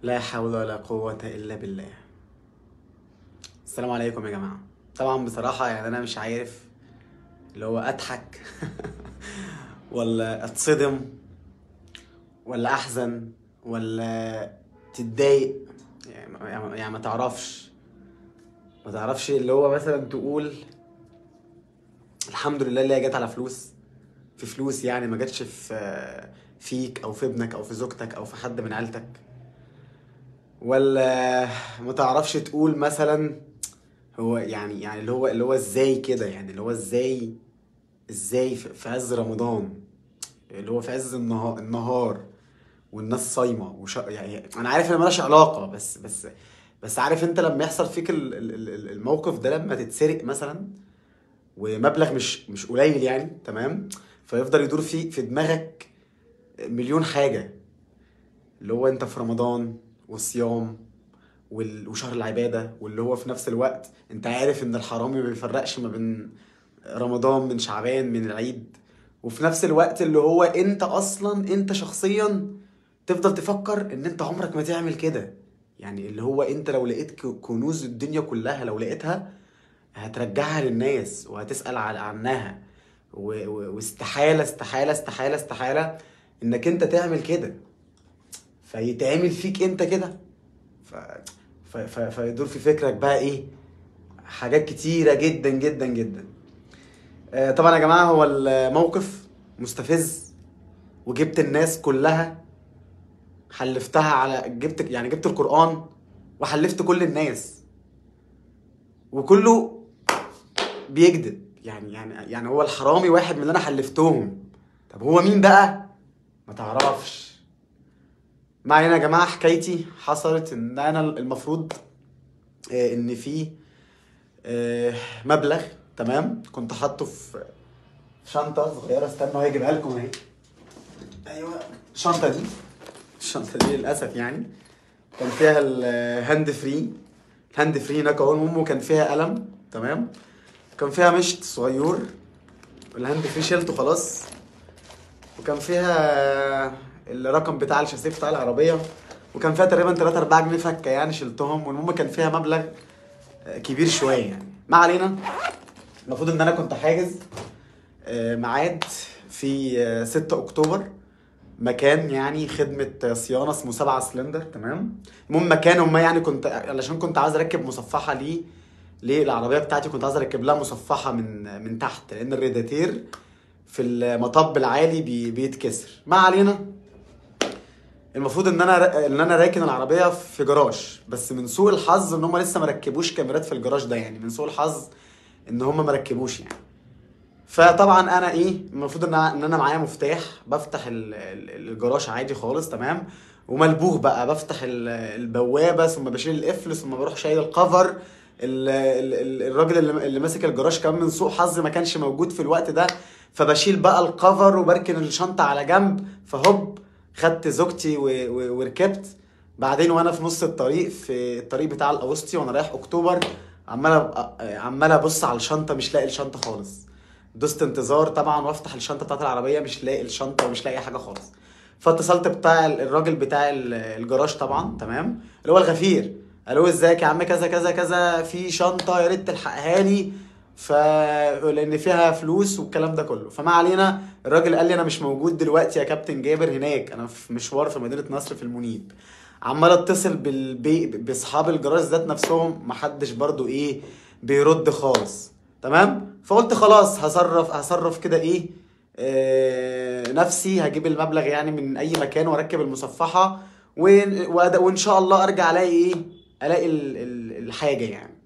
لا حول ولا قوة إلا بالله السلام عليكم يا جماعة طبعا بصراحة يعني أنا مش عارف اللي هو أضحك ولا أتصدم ولا أحزن ولا تتضايق يعني ما- يعني ما تعرفش ما تعرفش اللي هو مثلا تقول الحمد لله اللي هي جت على فلوس في فلوس يعني ما جاتش في فيك او في ابنك او في زوجتك او في حد من عيلتك ولا ما تعرفش تقول مثلا هو يعني يعني اللي هو اللي هو ازاي كده يعني اللي هو ازاي ازاي في في عز رمضان اللي هو في عز النهار النهار والناس صايمه وش... يعني انا عارف ان مالهاش علاقه بس بس بس عارف انت لما يحصل فيك ال- ال- ال- الموقف ده لما تتسرق مثلا ومبلغ مش مش قليل يعني تمام فيفضل يدور في في دماغك مليون حاجه اللي هو انت في رمضان والصيام وال- وشهر العباده واللي هو في نفس الوقت انت عارف ان الحرامي ما بيفرقش ما بين رمضان من شعبان من العيد وفي نفس الوقت اللي هو انت اصلا انت شخصيا تفضل تفكر ان انت عمرك ما تعمل كده يعني اللي هو انت لو لقيت ك- كنوز الدنيا كلها لو لقيتها هترجعها للناس وهتسأل عن- عنها و- و- واستحالة استحالة استحالة استحالة انك انت تعمل كده فيتعمل فيك انت كده ف... ف... ف... فيدور في فكرك بقى ايه حاجات كتيرة جدا جدا جدا آه، طبعا يا جماعة هو الموقف مستفز وجبت الناس كلها حلفتها على جبت يعني جبت القرآن وحلفت كل الناس وكله بيكذب يعني يعني يعني هو الحرامي واحد من اللي انا حلفتهم طب هو مين بقى ما تعرفش ما علينا يا جماعه حكايتي حصلت ان انا المفروض آه، ان في آه، مبلغ تمام كنت حاطه في في شنطه صغيره استنى هو يجيبها لكم اهي ايوه الشنطه دي الشنطه دي للاسف يعني كان فيها الهاند فري الهاند فري هناك اهو المهم كان فيها قلم تمام كان فيها مشط صغير الهاند فري شلته خلاص وكان فيها الرقم بتاع الشاسيه بتاع العربيه وكان فيها تقريبا 3 4 جنيه فكه يعني شلتهم والمهم كان فيها مبلغ آه، كبير شويه يعني ما علينا المفروض ان انا كنت حاجز آه، ميعاد في آه، 6 اكتوبر مكان يعني خدمة صيانة اسمه سبعة سلندر تمام المهم مكان هم يعني كنت علشان كنت عايز اركب مصفحة ليه ليه العربية بتاعتي كنت عايز اركب لها مصفحة من من تحت لان الريداتير في المطب العالي بي بيتكسر ما علينا المفروض ان انا ان انا راكن العربيه في جراج بس من سوء الحظ ان هم لسه ما ركبوش كاميرات في الجراج ده يعني من سوء الحظ ان هم ما ركبوش يعني فطبعا انا ايه المفروض ان ان انا معايا مفتاح بفتح ال- ال- الجراج عادي خالص تمام وملبوخ بقى بفتح ال- البوابه ثم بشيل القفل ثم بروح شايل الكفر ال- ال- ال- الراجل اللي اللي ماسك الجراج كمان من سوء حظ ما كانش موجود في الوقت ده فبشيل بقى الكفر وبركن الشنطه على جنب فهوب خدت زوجتي و- و- وركبت بعدين وانا في نص الطريق في الطريق بتاع الاوسطي وانا رايح اكتوبر عمال أبقى- عمال ابص على الشنطه مش لاقي الشنطه خالص دوست انتظار طبعا وافتح الشنطه بتاعت العربيه مش لاقي الشنطه ومش لاقي حاجه خالص فاتصلت بتاع ال- الراجل بتاع ال- الجراج طبعا تمام اللي هو الغفير الو ازيك يا عم كذا كذا كذا في شنطه يا ريت تلحقها لي ف لان فيها فلوس والكلام ده كله فما علينا الراجل قال لي انا مش موجود دلوقتي يا كابتن جابر هناك انا في مشوار في مدينه نصر في المنيب عمال اتصل بالبي باصحاب الجراج ذات نفسهم محدش برضو ايه بيرد خالص تمام فقلت خلاص هصرف هصرف كده ايه آه نفسي هجيب المبلغ يعني من اي مكان واركب المصفحه وإن- وأد- وان شاء الله ارجع الاقي ايه الاقي ال- ال- الحاجه يعني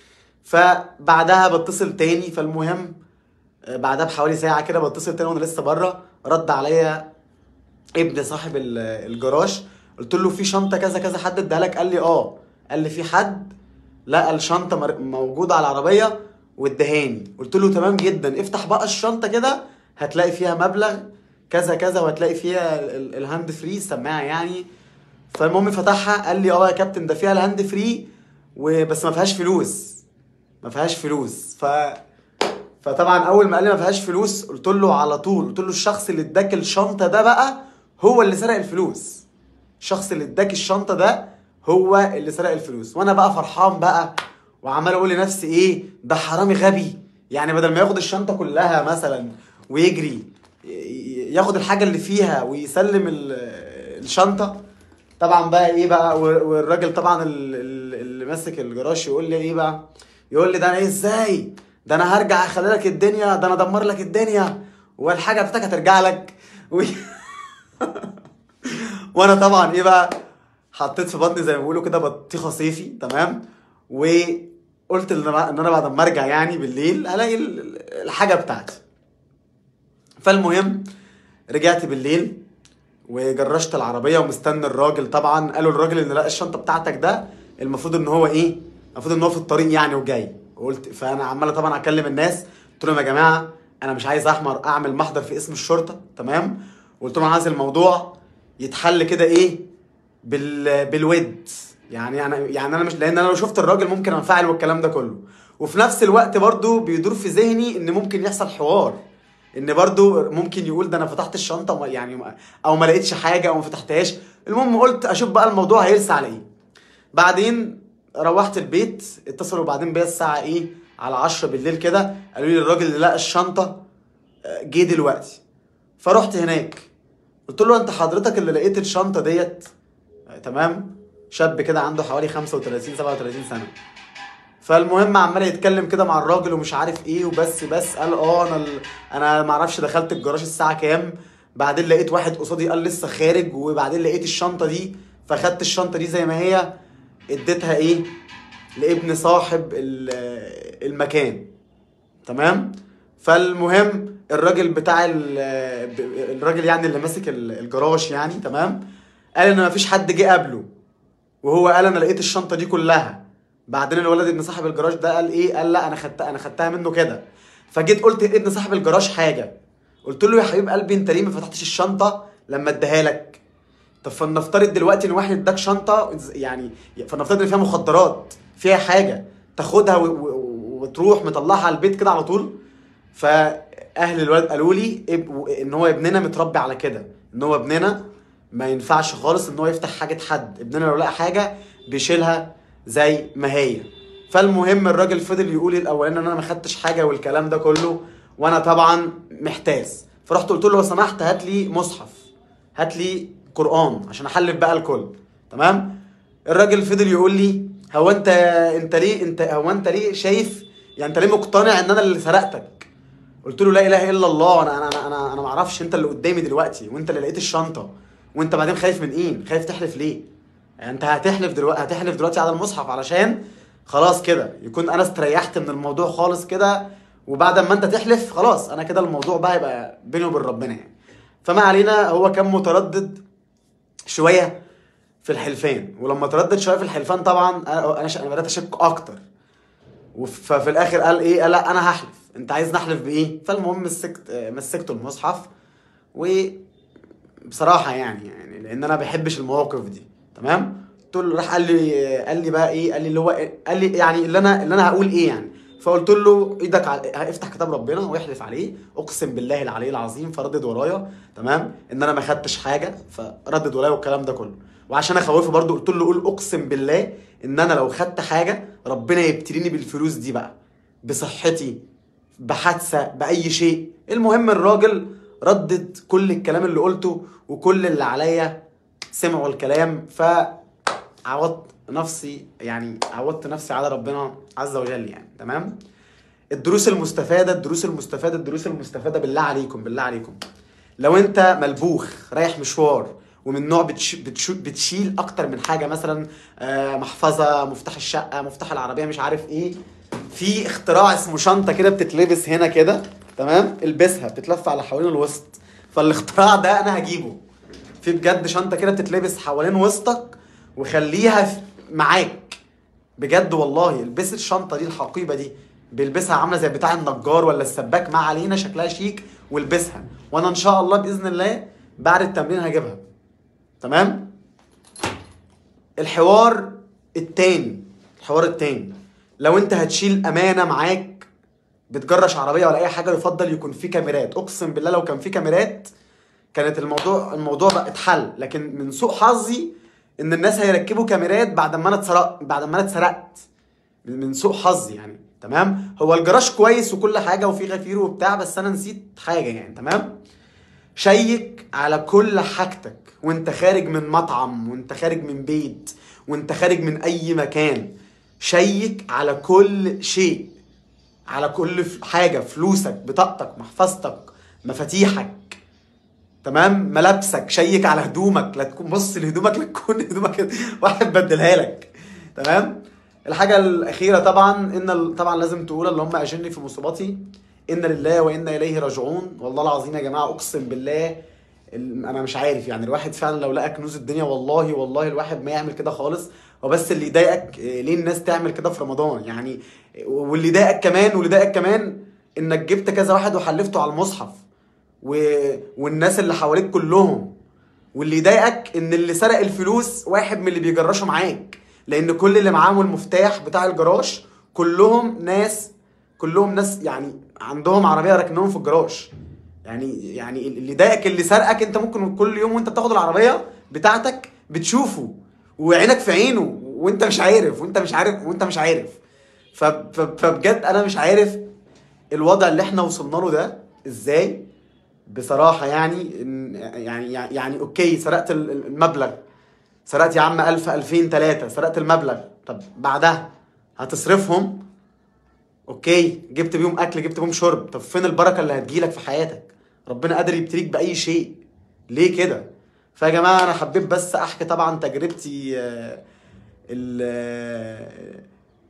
فبعدها بتصل تاني فالمهم آه، بعدها بحوالي ساعه كده بتصل تاني وانا لسه بره رد عليا ابن صاحب ال- الجراج قلت له في شنطه كذا كذا حد اداها لك قال لي اه قال لي في حد لقى الشنطه مر- موجوده على العربيه وادهاني قلت له تمام جدا افتح بقى الشنطه كده هتلاقي فيها مبلغ كذا كذا وهتلاقي فيها ال- ال- الهاند فري السماعه يعني فالمهم فتحها قال لي اه يا كابتن ده فيها الهاند فري وبس ما فيهاش فلوس ما فيهاش فلوس ف فطبعا اول ما قال لي ما فيهاش فلوس قلت له على طول قلت له الشخص اللي اداك الشنطه ده بقى هو اللي سرق الفلوس الشخص اللي اداك الشنطه ده هو اللي سرق الفلوس وانا بقى فرحان بقى وعمال اقول لنفسي ايه ده حرامي غبي يعني بدل ما ياخد الشنطه كلها مثلا ويجري ي- ياخد الحاجه اللي فيها ويسلم ال- الشنطه طبعا بقى ايه بقى وال- والراجل طبعا ال- ال- اللي ماسك الجراج يقول لي ايه بقى يقول لي ده انا ايه ازاي ده انا هرجع اخلي لك الدنيا ده انا ادمر لك الدنيا والحاجه بتاعتك هترجع لك و... وانا طبعا ايه بقى حطيت في بطني زي ما بيقولوا كده بطيخه صيفي تمام وقلت ان انا إن أنا بعد ما ارجع يعني بالليل الاقي ال- ال- الحاجه بتاعتي فالمهم رجعت بالليل وجرشت العربيه ومستني الراجل طبعا قالوا الراجل اللي لقى الشنطه بتاعتك ده المفروض ان هو ايه المفروض ان هو في الطريق يعني وجاي قلت فانا عمال طبعا اكلم الناس قلت لهم يا جماعه انا مش عايز احمر اعمل محضر في اسم الشرطه تمام قلت لهم أنا عايز الموضوع يتحل كده ايه بال بالود يعني يعني يعني انا مش لان انا لو شفت الراجل ممكن انفعل والكلام ده كله وفي نفس الوقت برضو بيدور في ذهني ان ممكن يحصل حوار ان برضو ممكن يقول ده انا فتحت الشنطه وما- يعني ما- او ما لقيتش حاجه او ما فتحتهاش المهم قلت اشوف بقى الموضوع هيرسى على ايه بعدين روحت البيت اتصلوا بعدين بيا الساعه ايه على 10 بالليل كده قالوا لي الراجل اللي لقى الشنطه آه، جه دلوقتي فرحت هناك قلت له انت حضرتك اللي لقيت الشنطه ديت آه، تمام شاب كده عنده حوالي 35 37 سنه فالمهم عمال يتكلم كده مع الراجل ومش عارف ايه وبس بس قال اه انا ال... انا ما اعرفش دخلت الجراج الساعه كام بعدين لقيت واحد قصادي قال لسه خارج وبعدين لقيت الشنطه دي فخدت الشنطه دي زي ما هي اديتها ايه لابن صاحب ال- المكان تمام فالمهم الراجل بتاع ال- الراجل يعني اللي ماسك ال- الجراج يعني تمام قال ان مفيش حد جه قبله وهو قال انا لقيت الشنطه دي كلها بعدين الولد ابن صاحب الجراج ده قال ايه قال لا انا خدتها انا خدتها منه كده فجيت قلت لابن صاحب الجراج حاجه قلت له يا حبيب قلبي انت ليه ما فتحتش الشنطه لما اديها لك طب فلنفترض دلوقتي ان واحد اداك شنطه يعني فلنفترض ان فيها مخدرات فيها حاجه تاخدها و... و... وتروح مطلعها على البيت كده على طول فاهل الولد قالوا لي اب... ان هو ابننا متربي على كده ان هو ابننا ما ينفعش خالص ان هو يفتح حاجه حد ابننا لو لقى حاجه بيشيلها زي ما هي فالمهم الراجل فضل يقول الاولاني ان انا ما خدتش حاجه والكلام ده كله وانا طبعا محتاس فرحت قلت له لو سمحت هات لي مصحف هات لي قران عشان احلف بقى الكل تمام الراجل فضل يقول لي هو انت انت ليه انت هو انت ليه شايف يعني انت ليه مقتنع ان انا اللي سرقتك قلت له لا اله الا الله انا انا انا انا ما اعرفش انت اللي قدامي دلوقتي وانت اللي لقيت الشنطه وانت بعدين خايف من ايه خايف تحلف ليه يعني انت هتحلف دلوقتي هتحلف دلوقتي على المصحف علشان خلاص كده يكون انا استريحت من الموضوع خالص كده وبعد ما انت تحلف خلاص انا كده الموضوع بقى يبقى بيني وبين ربنا يعني فما علينا هو كان متردد شويه في الحلفان ولما تردد شويه في الحلفان طبعا انا انا انا بدات اشك اكتر وف- ففي الاخر قال ايه قال لا انا هحلف انت عايز نحلف بايه فالمهم مسكت آه، مسكته المصحف وبصراحه يعني يعني لان انا ما بحبش المواقف دي تمام قلت له راح قال لي قال لي بقى ايه قال لي اللي هو إيه؟ قال لي يعني اللي انا اللي انا هقول ايه يعني فقلت له ايدك على افتح كتاب ربنا واحلف عليه اقسم بالله العلي العظيم فردد ورايا تمام ان انا ما خدتش حاجه فردد ورايا والكلام ده كله وعشان اخوفه برضو قلت له قول اقسم بالله ان انا لو خدت حاجه ربنا يبتليني بالفلوس دي بقى بصحتي بحادثه باي شيء المهم الراجل ردد كل الكلام اللي قلته وكل اللي عليا سمعوا الكلام فعوضت نفسي يعني عوضت نفسي على ربنا عز وجل يعني تمام الدروس المستفاده الدروس المستفاده الدروس المستفاده بالله عليكم بالله عليكم لو انت ملبوخ رايح مشوار ومن نوع بتش... بتش... بتشيل اكتر من حاجه مثلا آه، محفظه مفتاح الشقه مفتاح العربيه مش عارف ايه في اختراع اسمه شنطه كده بتتلبس هنا كده تمام البسها بتتلف على حوالين الوسط فالاختراع ده انا هجيبه في بجد شنطه كده بتتلبس حوالين وسطك وخليها في- معاك بجد والله البس الشنطه دي الحقيبه دي بيلبسها عامله زي بتاع النجار ولا السباك ما علينا شكلها شيك والبسها وانا ان شاء الله باذن الله بعد التمرين هجيبها تمام الحوار التاني الحوار التاني لو انت هتشيل امانه معاك بتجرش عربيه ولا اي حاجه يفضل يكون في كاميرات اقسم بالله لو كان في كاميرات كانت الموضوع الموضوع بقى اتحل لكن من سوء حظي ان الناس هيركبوا كاميرات بعد ما انا اتسرقت بعد ما انا اتسرقت من من سوء حظي يعني تمام هو الجراج كويس وكل حاجه وفي غفير وبتاع بس انا نسيت حاجه يعني تمام شيك على كل حاجتك وانت خارج من مطعم وانت خارج من بيت وانت خارج من اي مكان شيك على كل شيء على كل ف- حاجه فلوسك بطاقتك محفظتك مفاتيحك تمام ملابسك شيك على هدومك لا تكون بص لهدومك لا تكون هدومك واحد بدلها لك تمام الحاجه الاخيره طبعا ان ال- طبعا لازم تقول اللي هم اجرني في مصيبتي ان لله وانا اليه راجعون والله العظيم يا جماعه اقسم بالله ال- انا مش عارف يعني الواحد فعلا لو لقى كنوز الدنيا والله والله الواحد ما يعمل كده خالص هو بس اللي يضايقك إيه، ليه الناس تعمل كده في رمضان يعني واللي يضايقك كمان واللي يضايقك كمان انك جبت كذا واحد وحلفته على المصحف و... والناس اللي حواليك كلهم واللي يضايقك ان اللي سرق الفلوس واحد من اللي بيجرشوا معاك لان كل اللي معاهم المفتاح بتاع الجراج كلهم ناس كلهم ناس يعني عندهم عربيه راكنهم في الجراج يعني يعني اللي ضايقك اللي سرقك انت ممكن كل يوم وانت بتاخد العربيه بتاعتك بتشوفه وعينك في عينه وانت مش عارف وانت مش عارف وانت مش عارف ف- ف- فبجد انا مش عارف الوضع اللي احنا وصلنا له ده ازاي بصراحه يعني إن- يعني يعني, يعني اوكي سرقت ال- ال- المبلغ سرقت يا عم 1000 2000 3 سرقت المبلغ طب بعدها هتصرفهم اوكي جبت بيهم اكل جبت بيهم شرب طب فين البركه اللي هتجيلك في حياتك ربنا قادر يبتليك باي شيء ليه كده فيا جماعه انا حبيت بس احكي طبعا تجربتي آه، ال آه،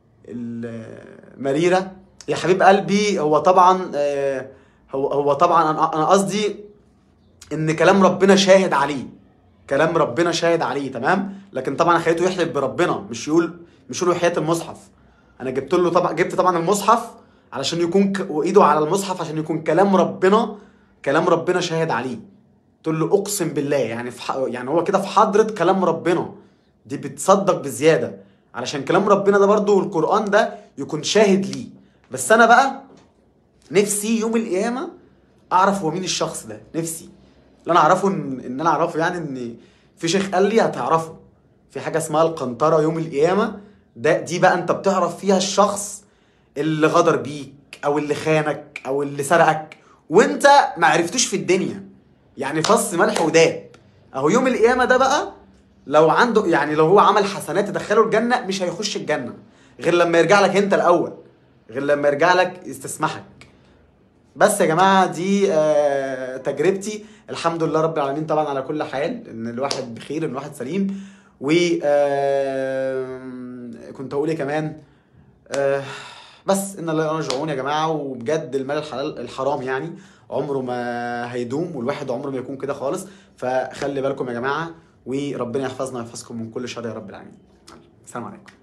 المريره يا حبيب قلبي هو طبعا آه، هو هو طبعا انا انا قصدي ان كلام ربنا شاهد عليه كلام ربنا شاهد عليه تمام لكن طبعا خليته يحلف بربنا مش يقول مش يقول وحياة المصحف انا جبت له طبعا جبت طبعا المصحف علشان يكون ك... وايده على المصحف عشان يكون كلام ربنا كلام ربنا شاهد عليه قلت له اقسم بالله يعني في ح... يعني هو كده في حضرة كلام ربنا دي بتصدق بزيادة علشان كلام ربنا ده برضو والقرآن ده يكون شاهد ليه بس انا بقى نفسي يوم القيامة اعرف هو مين الشخص ده نفسي اللي انا اعرفه ان, إن انا اعرفه يعني ان في شيخ قال لي هتعرفه في حاجه اسمها القنطره يوم القيامه ده دي بقى انت بتعرف فيها الشخص اللي غدر بيك او اللي خانك او اللي سرقك وانت ما عرفتوش في الدنيا يعني فص ملح وداب اهو يوم القيامه ده بقى لو عنده يعني لو هو عمل حسنات تدخله الجنه مش هيخش الجنه غير لما يرجع لك انت الاول غير لما يرجع لك يستسمحك بس يا جماعه دي آه تجربتي الحمد لله رب العالمين طبعا على كل حال ان الواحد بخير ان الواحد سليم و آه كنت اقول ايه كمان آه بس ان الله يرجعون يا جماعه وبجد المال الحلال الحرام يعني عمره ما هيدوم والواحد عمره ما يكون كده خالص فخلي بالكم يا جماعه وربنا يحفظنا ويحفظكم من كل شر يا رب العالمين السلام عليكم